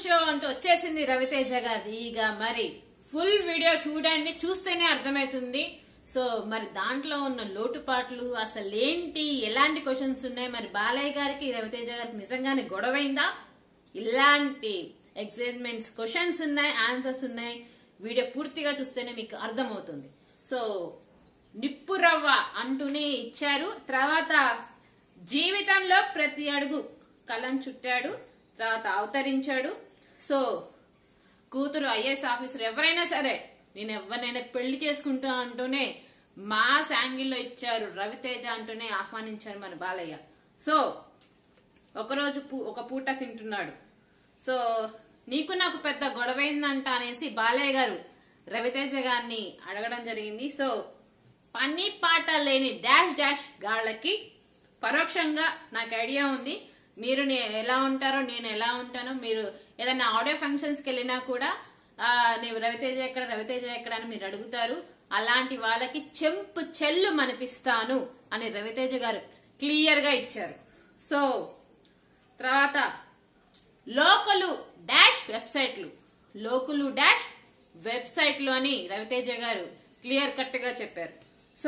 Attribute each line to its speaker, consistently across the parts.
Speaker 1: show అంటూ వచ్చేసింది రవితేజ గారిది ఇక మరి ఫుల్ వీడియో చూడండి చూస్తేనే అర్థమవుతుంది సో మరి దాంట్లో ఉన్న లోటుపాట్లు అసలు ఏంటి ఎలాంటి క్వశ్చన్స్ ఉన్నాయి మరి బాలయ్య గారికి రవితేజ గారికి నిజంగానే గొడవైందా ఇలాంటి ఎగ్జైట్మెంట్స్ క్వశ్చన్స్ ఉన్నాయి ఆన్సర్స్ ఉన్నాయి వీడియో పూర్తిగా చూస్తేనే మీకు అర్థమవుతుంది సో నిప్పు రవ్వ అంటూనే ఇచ్చారు తర్వాత జీవితంలో ప్రతి అడుగు కలం చుట్టాడు తర్వాత అవతరించాడు సో కూతురు ఐఏఎస్ ఆఫీసర్ ఎవరైనా సరే నేను ఎవరినైనా పెళ్లి చేసుకుంటా అంటూనే మా శాంగిల్లో ఇచ్చారు రవితేజ అంటూనే ఆహ్వానించారు మన బాలయ్య సో ఒకరోజు పూ- ఒక పూట తింటున్నాడు సో నీకు నాకు పెద్ద గొడవైందంట అనేసి బాలయ్య గారు రవితేజ గారిని అడగడం జరిగింది సో పని పాట లేని డాష్ డాష్ గాళ్ళకి పరోక్షంగా నాకు ఐడియా ఉంది మీరు నే- ఎలా ఉంటారో నేను ఎలా ఉంటానో మీరు ఏదైనా ఆడియో ఫంక్షన్స్ కి వెళ్ళినా కూడా ఆ, నేను రవితేజ ఎక్కడ రవితేజ ఎక్కడ అని మీరు అడుగుతారు అలాంటి వాళ్ళకి చెంపు చెల్లు మనిపిస్తాను అని రవితేజ గారు క్లియర్ గా ఇచ్చారు సో తర్వాత లోకలు డాష్ వెబ్సైట్లు లోకులు డాష్ వెబ్సైట్లు అని రవితేజ గారు క్లియర్ కట్ గా చెప్పారు సో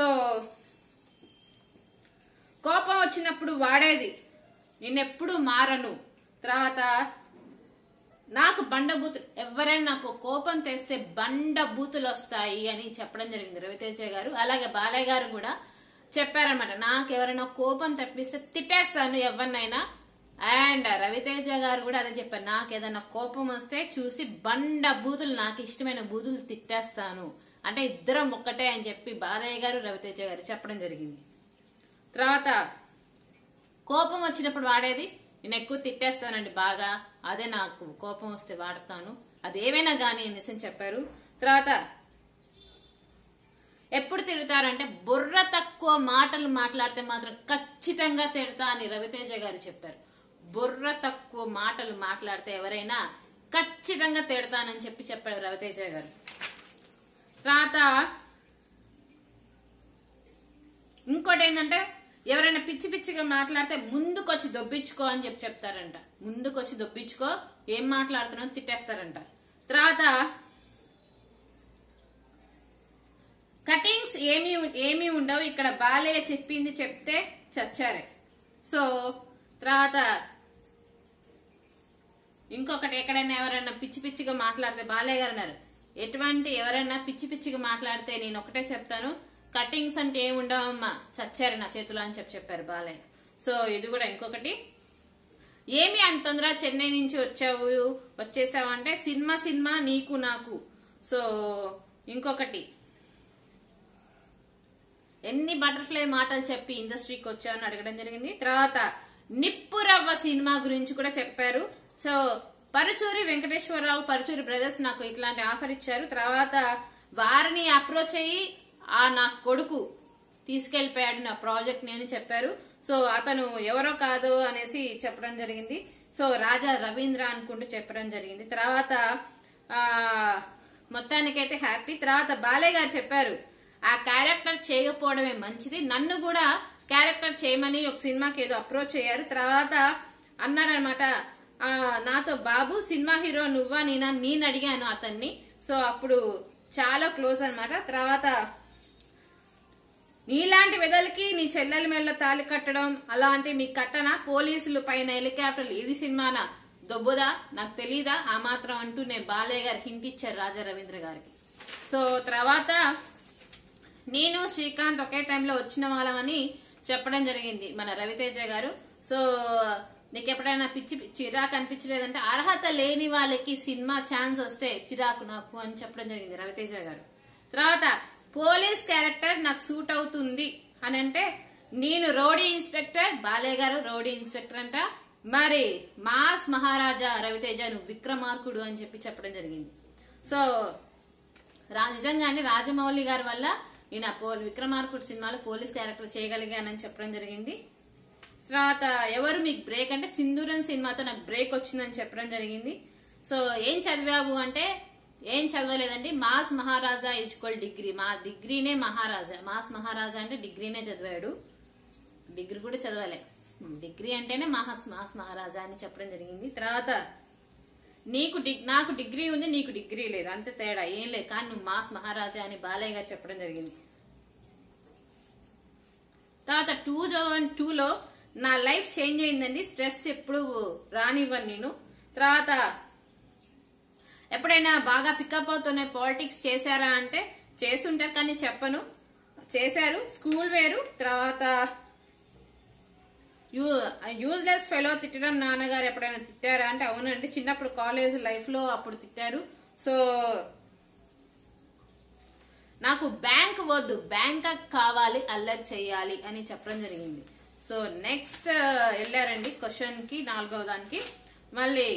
Speaker 1: కోపం వచ్చినప్పుడు వాడేది నేనెప్పుడు మారను తర్వాత నాకు బండ బూతులు ఎవరైనా నాకు కోపం తెస్తే బండ బూతులు వస్తాయి అని చెప్పడం జరిగింది రవితేజ గారు అలాగే బాలయ్య గారు కూడా చెప్పారనమాట నాకు ఎవరైనా కోపం తెప్పిస్తే తిట్టేస్తాను ఎవరినైనా అండ్ రవితేజ గారు కూడా అదే చెప్పారు నాకు ఏదైనా కోపం వస్తే చూసి బండ బూతులు నాకు ఇష్టమైన బూతులు తిట్టేస్తాను అంటే ఇద్దరం ఒక్కటే అని చెప్పి బాలయ్య గారు రవితేజ గారు చెప్పడం జరిగింది తర్వాత కోపం వచ్చినప్పుడు వాడేది నేను ఎక్కువ తిట్టేస్తానండి బాగా అదే నాకు కోపం వస్తే వాడతాను అదేమైనా గానీ అనేసి అని చెప్పారు తర్వాత ఎప్పుడు తిడతారంటే బుర్ర తక్కువ మాటలు మాట్లాడితే మాత్రం ఖచ్చితంగా తిడతా అని రవితేజ గారు చెప్పారు బుర్ర తక్కువ మాటలు మాట్లాడితే ఎవరైనా ఖచ్చితంగా తిడతానని చెప్పి చెప్పాడు రవితేజ గారు తర్వాత ఇంకోటి ఏంటంటే ఎవరైనా పిచ్చి పిచ్చిగా మాట్లాడితే ముందుకొచ్చి దొబ్బించుకో అని చెప్పి చెప్తారంట ముందుకొచ్చి దొబ్బించుకో ఏం మాట్లాడుతున్నావు తిట్టేస్తారంట తర్వాత కటింగ్స్ ఏమీ ఏమీ ఉండవు ఇక్కడ బాలయ్య చెప్పింది చెప్తే చచ్చారే సో తర్వాత ఇంకొకటి ఎక్కడైనా ఎవరైనా పిచ్చి పిచ్చిగా మాట్లాడితే బాలయ్య గారు అన్నారు ఎటువంటి ఎవరైనా పిచ్చి పిచ్చిగా మాట్లాడితే నేను ఒకటే చెప్తాను కటింగ్స్ అంటే ఏమి ఉండవమ్మా చచ్చారు నా చేతిలో అని చెప్పి చెప్పారు బాలయ్య సో ఇది కూడా ఇంకొకటి ఏమి అంత తొందర చెన్నై నుంచి వచ్చావు వచ్చేసావు అంటే సినిమా సినిమా నీకు నాకు సో ఇంకొకటి ఎన్ని బటర్ఫ్లై మాటలు చెప్పి ఇండస్ట్రీకి వచ్చావని అడగడం జరిగింది తర్వాత నిప్పు రవ్వ సినిమా గురించి కూడా చెప్పారు సో పరుచూరి వెంకటేశ్వరరావు పరుచూరి బ్రదర్స్ నాకు ఇట్లాంటి ఆఫర్ ఇచ్చారు తర్వాత వారిని అప్రోచ్ అయ్యి ఆ నా కొడుకు తీసుకెళ్లిపోయాడు నా ప్రాజెక్ట్ నేను చెప్పారు సో అతను ఎవరో కాదు అనేసి చెప్పడం జరిగింది సో రాజా రవీంద్ర అనుకుంటూ చెప్పడం జరిగింది తర్వాత ఆ మొత్తానికైతే హ్యాపీ తర్వాత బాలయ్య గారు చెప్పారు ఆ క్యారెక్టర్ చేయకపోవడమే మంచిది నన్ను కూడా క్యారెక్టర్ చేయమని ఒక సినిమాకి ఏదో అప్రోచ్ అయ్యారు తర్వాత అన్నారనమాట ఆ, నాతో బాబు సినిమా హీరో నువ్వా నేనా నేను అడిగాను అతన్ని సో అప్పుడు చాలా క్లోజ్ అన్నమాట తర్వాత నీలాంటి వెదలకి నీ చెల్లెల మెల్ల తాళి కట్టడం అలాంటి మీ కట్టన పోలీసులు పైన హెలికాప్టర్లు ఇది సినిమానా దొబ్బుదా నాకు తెలీదా ఆ మాత్రం అంటూ నేను బాలయ్య గారు హింట్ ఇచ్చారు రాజా రవీంద్ర గారికి సో తర్వాత నేను శ్రీకాంత్ ఒకే టైంలో వచ్చిన వాళ్ళమని చెప్పడం జరిగింది మన రవితేజ గారు సో నీకు ఎప్పుడైనా పిచ్చి చిరాకు అనిపించలేదంటే అర్హత లేని వాళ్ళకి సినిమా ఛాన్స్ వస్తే చిరాకు నాకు అని చెప్పడం జరిగింది రవితేజ గారు తర్వాత పోలీస్ క్యారెక్టర్ నాకు సూట్ అవుతుంది అని అంటే నేను రౌడీ ఇన్స్పెక్టర్ బాలయ్య గారు రౌడీ ఇన్స్పెక్టర్ అంట మరి మాస్ మహారాజా రవితేజ నువ్వు విక్రమార్కుడు అని చెప్పి చెప్పడం జరిగింది సో రా నిజంగానే రాజమౌళి గారి వల్ల నేను ఆ పో విక్రమార్కుడు సినిమాలో పోలీస్ క్యారెక్టర్ చేయగలిగానని చెప్పడం జరిగింది తర్వాత ఎవరు మీకు బ్రేక్ అంటే సింధూరం సినిమాతో నాకు బ్రేక్ వచ్చిందని చెప్పడం జరిగింది సో ఏం చదివావు అంటే ఏం చదవలేదండి మాస్ మహారాజా ఈజ్వల్ డిగ్రీ మా డిగ్రీనే మహారాజా మాస్ మహారాజా అంటే డిగ్రీనే చదివాడు డిగ్రీ కూడా చదవలే డిగ్రీ అంటేనే మహాస్ మాస్ మహారాజా అని చెప్పడం జరిగింది తర్వాత నీకు డి- నాకు డిగ్రీ ఉంది నీకు డిగ్రీ లేదు అంతే తేడా ఏం లేదు కానీ నువ్వు మాస్ మహారాజా అని బాలయ్య గారు చెప్పడం జరిగింది తర్వాత టూ థౌజండ్ టూలో నా లైఫ్ చేంజ్ అయిందండి స్ట్రెస్ ఎప్పుడు రానివ్వను నేను తర్వాత ఎప్పుడైనా బాగా పికప్ అవుతున్న పాలిటిక్స్ చేశారా అంటే చేసుంటారు కానీ చెప్పను చేశారు స్కూల్ వేరు తర్వాత యూజ్లెస్ ఫెలో తిట్టడం నాన్నగారు ఎప్పుడైనా తిట్టారా అంటే అవునండి చిన్నప్పుడు కాలేజ్ లైఫ్ లో అప్పుడు తిట్టారు సో నాకు బ్యాంక్ వద్దు బ్యాంక్ కావాలి అల్లరి చేయాలి అని చెప్పడం జరిగింది సో నెక్స్ట్ వెళ్ళారండి క్వశ్చన్ కి నాలుగవ దానికి మళ్ళీ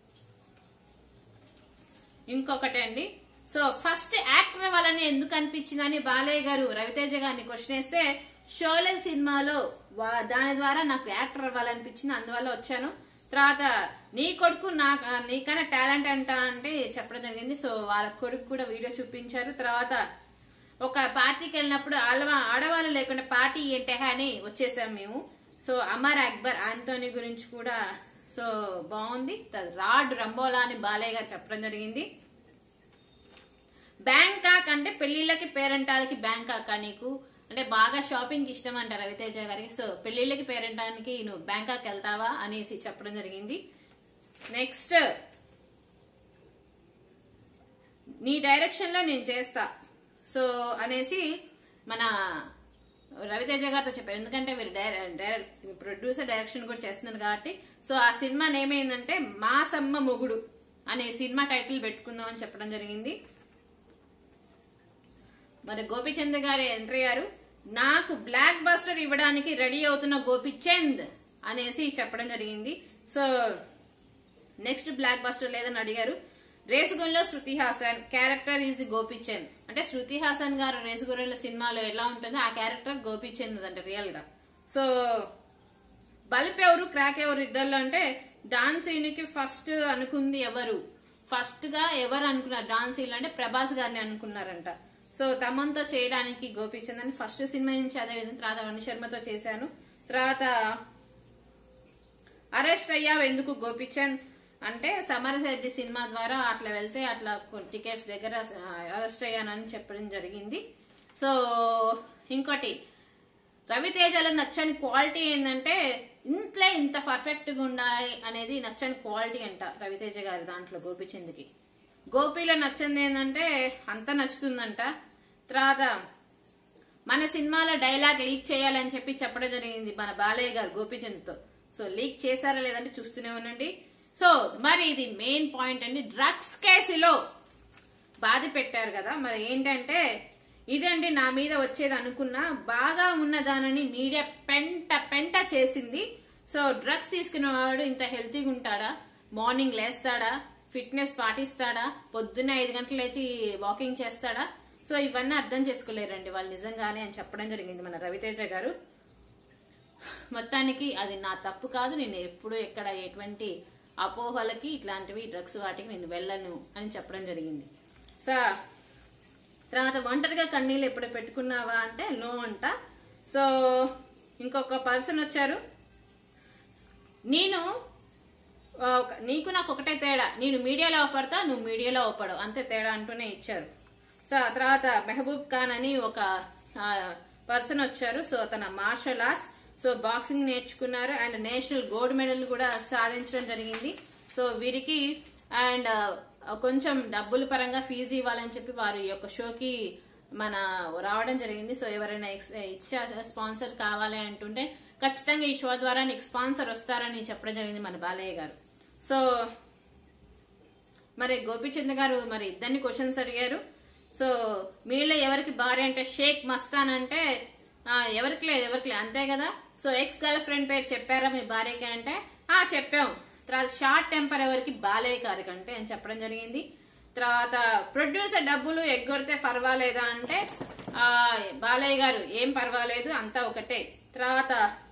Speaker 1: ఇంకొకటి అండి సో ఫస్ట్ యాక్టర్ అవ్వాలని ఎందుకు అనిపించిందని బాలయ్య గారు రవితేజ గారిని క్వశ్చన్ వేస్తే షోలెల్ సినిమాలో వా- దాని ద్వారా నాకు యాక్టర్ అవ్వాలనిపించింది అందువల్ల వచ్చాను తర్వాత నీ కొడుకు నా నీకన్నా టాలెంట్ అంట అంటే చెప్పడం జరిగింది సో వాళ్ళ కొడుకు కూడా వీడియో చూపించారు తర్వాత ఒక పార్టీకి వెళ్ళినప్పుడు ఆడవా ఆడవాళ్ళు లేకుండా పార్టీ ఏంటే అని వచ్చేసాం మేము సో అమర్ అక్బర్ ఆంటోనీ గురించి కూడా సో బాగుంది త- రాడ్ రంబోలా అని బాలయ్య గారు చెప్పడం జరిగింది బ్యాంకాక్ అంటే పెళ్లిళ్ళకి పేరెంటాలకి బ్యాంకాక్ నీకు అంటే బాగా షాపింగ్ ఇష్టం అంట రవితేజ గారికి సో పెళ్లిళ్ళకి పేరెంటానికి నువ్వు బ్యాంకాక్ వెళ్తావా అనేసి చెప్పడం జరిగింది నెక్స్ట్ నీ డైరెక్షన్ లో నేను చేస్తా సో అనేసి మన రవితేజ గారితో చెప్పారు ఎందుకంటే మీరు ప్రొడ్యూసర్ డైరెక్షన్ కూడా చేస్తున్నారు కాబట్టి సో ఆ సినిమా ఏమైందంటే మా సమ్మ మొగుడు అనే సినిమా టైటిల్ పెట్టుకుందాం అని చెప్పడం జరిగింది మరి గోపిచంద్ గారు ఎంట్రీ అయ్యారు నాకు బ్లాక్ బస్టర్ ఇవ్వడానికి రెడీ అవుతున్న గోపిచంద్ అనేసి చెప్పడం జరిగింది సో నెక్స్ట్ బ్లాక్ బస్టర్ లేదని అడిగారు రేసుగుంలో శృతి హాసన్ క్యారెక్టర్ ఈజ్ గోపిచంద్ అంటే శృతి హాసన్ గారు రేసుగుర్రెల సినిమాలో ఎలా ఉంటుందో ఆ క్యారెక్టర్ గోపిచంద్ అంటే రియల్ గా సో బల్బ్ ఎవరు క్రాక్ ఎవరు ఇద్దరు అంటే డాన్స్ కి ఫస్ట్ అనుకుంది ఎవరు ఫస్ట్ గా ఎవరు అనుకున్నారు డాన్స్ అంటే ప్రభాస్ గారిని అనుకున్నారంట సో తమంతో చేయడానికి గోపిచంద్ అని ఫస్ట్ సినిమా నుంచి అదే విధంగా తర్వాత వన్ శర్మతో చేశాను తర్వాత అరెస్ట్ అయ్యావు ఎందుకు గోపిచంద్ అంటే సమరశెడ్డి సినిమా ద్వారా అట్లా వెళ్తే అట్లా టికెట్స్ దగ్గర అరెస్ట్ అయ్యానని చెప్పడం జరిగింది సో ఇంకోటి రవితేజలో నచ్చని క్వాలిటీ ఏంటంటే ఇంట్లో ఇంత పర్ఫెక్ట్ గా ఉండాలి అనేది నచ్చని క్వాలిటీ అంట రవితేజ గారి దాంట్లో గోపిచంద్కి గోపిలో నచ్చింది ఏంటంటే అంత నచ్చుతుందంట తర్వాత మన సినిమాలో డైలాగ్ లీక్ చేయాలని చెప్పి చెప్పడం జరిగింది మన బాలయ్య గారు గోపిచంద్తో సో లీక్ చేశారా లేదంటే చూస్తూనే ఉండండి సో మరి ఇది మెయిన్ పాయింట్ అండి డ్రగ్స్ కేసులో బాధ పెట్టారు కదా మరి ఏంటంటే ఇదండి నా మీద వచ్చేది అనుకున్నా బాగా ఉన్న దానిని మీడియా పెంట పెంట చేసింది సో డ్రగ్స్ తీసుకునేవాడు ఇంత హెల్తీగా ఉంటాడా మార్నింగ్ లేస్తాడా ఫిట్నెస్ పాటిస్తాడా పొద్దున్న ఐదు గంటలు లేచి వాకింగ్ చేస్తాడా సో ఇవన్నీ అర్థం చేసుకోలేరండి వాళ్ళు నిజంగానే అని చెప్పడం జరిగింది మన రవితేజ గారు మొత్తానికి అది నా తప్పు కాదు నేను ఎప్పుడు ఎక్కడ ఎటువంటి అపోహలకి ఇట్లాంటివి డ్రగ్స్ వాటికి నేను వెళ్ళను అని చెప్పడం జరిగింది సో తర్వాత ఒంటరిగా కన్నీళ్ళు ఎప్పుడు పెట్టుకున్నావా అంటే నో అంట సో ఇంకొక పర్సన్ వచ్చారు నేను ఆ, ఒక- నీకు నాకు ఒకటే తేడా నేను మీడియాలో అవపడతా నువ్వు మీడియాలో అవపడవు అంతే తేడా అంటూనే ఇచ్చారు సో ఆ తర్వాత మెహబూబ్ ఖాన్ అని ఒక పర్సన్ వచ్చారు సో తన మార్షల్ ఆర్ట్స్ సో బాక్సింగ్ నేర్చుకున్నారు అండ్ నేషనల్ గోల్డ్ మెడల్ కూడా సాధించడం జరిగింది సో వీరికి అండ్ కొంచెం డబ్బుల పరంగా ఫీజు ఇవ్వాలని చెప్పి వారు ఈ యొక్క షోకి మన రావడం జరిగింది సో ఎవరైనా ఎక్స్- ఇచ్చే స్పాన్సర్ కావాలి అంటుంటే ఖచ్చితంగా ఈ షో ద్వారా నీకు స్పాన్సర్ వస్తారని చెప్పడం జరిగింది మన బాలయ్య గారు సో మరి గోపిచంద్ గారు మరి ఇద్దరిని క్వశ్చన్స్ అడిగారు సో మీలో ఎవరికి భార్య అంటే షేక్ మస్తాన్ అంటే ఆ, ఎవరికి లేదు ఎవరికి లేదు అంతే కదా సో ఎక్స్ గర్ల్ ఫ్రెండ్ పేరు చెప్పారా మీ భార్యకి అంటే ఆ చెప్పాం తర్వాత షార్ట్ టెంపర్ ఎవరికి బాలయ్య గారికి అంటే అని చెప్పడం జరిగింది తర్వాత ప్రొడ్యూసర్ డబ్బులు ఎగ్గొడితే పర్వాలేదా అంటే ఆ బాలయ్య గారు ఏం పర్వాలేదు అంతా ఒకటే తర్వాత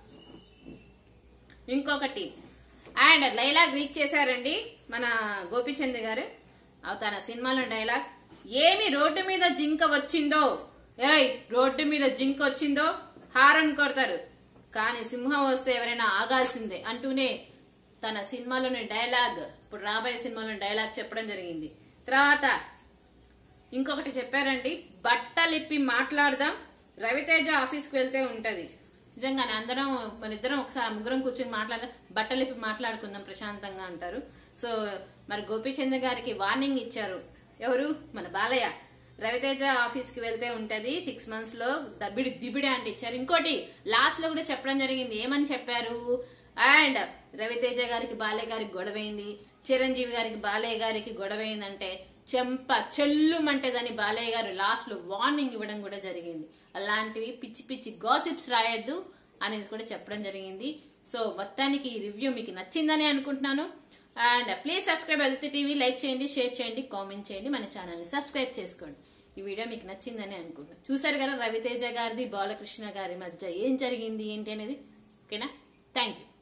Speaker 1: ఇంకొకటి అండ్ డైలాగ్ లీక్ చేశారండి మన గోపిచంద్ గారు ఆ తన సినిమాలో డైలాగ్ ఏమి రోడ్డు మీద జింక వచ్చిందో ఏయ్ రోడ్డు మీద జింక వచ్చిందో హారన్ కొడతారు కానీ సింహం వస్తే ఎవరైనా ఆగాల్సిందే అంటూనే తన సినిమాలోని డైలాగ్ ఇప్పుడు రాబోయే సినిమాలోని డైలాగ్ చెప్పడం జరిగింది తర్వాత ఇంకొకటి చెప్పారండి బట్టలిప్పి మాట్లాడదాం రవితేజ ఆఫీస్కి వెళ్తే ఉంటది నిజంగానే అందరం మన ఇద్దరం ఒకసారి ముగ్గురం కూర్చొని మాట్లాడదాం బట్టలిప్పి మాట్లాడుకుందాం ప్రశాంతంగా అంటారు సో మరి గోపీచంద్ గారికి వార్నింగ్ ఇచ్చారు ఎవరు మన బాలయ్య రవితేజ ఆఫీస్ కి వెళ్తే ఉంటది సిక్స్ మంత్స్ లో దబ్బిడి దిబిడి అంటే ఇచ్చారు ఇంకోటి లాస్ట్ లో కూడా చెప్పడం జరిగింది ఏమని చెప్పారు అండ్ రవితేజ గారికి బాలయ్య గారికి గొడవైంది చిరంజీవి గారికి బాలయ్య గారికి గొడవైందంటే చెంప చెల్లుమంటే దాని బాలయ్య గారు లాస్ట్ లో వార్నింగ్ ఇవ్వడం కూడా జరిగింది అలాంటివి పిచ్చి పిచ్చి గాసిప్స్ రాయొద్దు అనేది కూడా చెప్పడం జరిగింది సో మొత్తానికి ఈ రివ్యూ మీకు నచ్చిందని అనుకుంటున్నాను అండ్ ప్లీజ్ సబ్స్క్రైబ్ ఎల్తి టీవీ లైక్ చేయండి షేర్ చేయండి కామెంట్ చేయండి మన ఛానల్ ని సబ్స్క్రైబ్ చేసుకోండి ఈ వీడియో మీకు నచ్చిందని అనుకుంటున్నాను చూసారు కదా రవితేజ గారిది బాలకృష్ణ గారి మధ్య ఏం జరిగింది ఏంటి అనేది ఓకేనా థ్యాంక్ యూ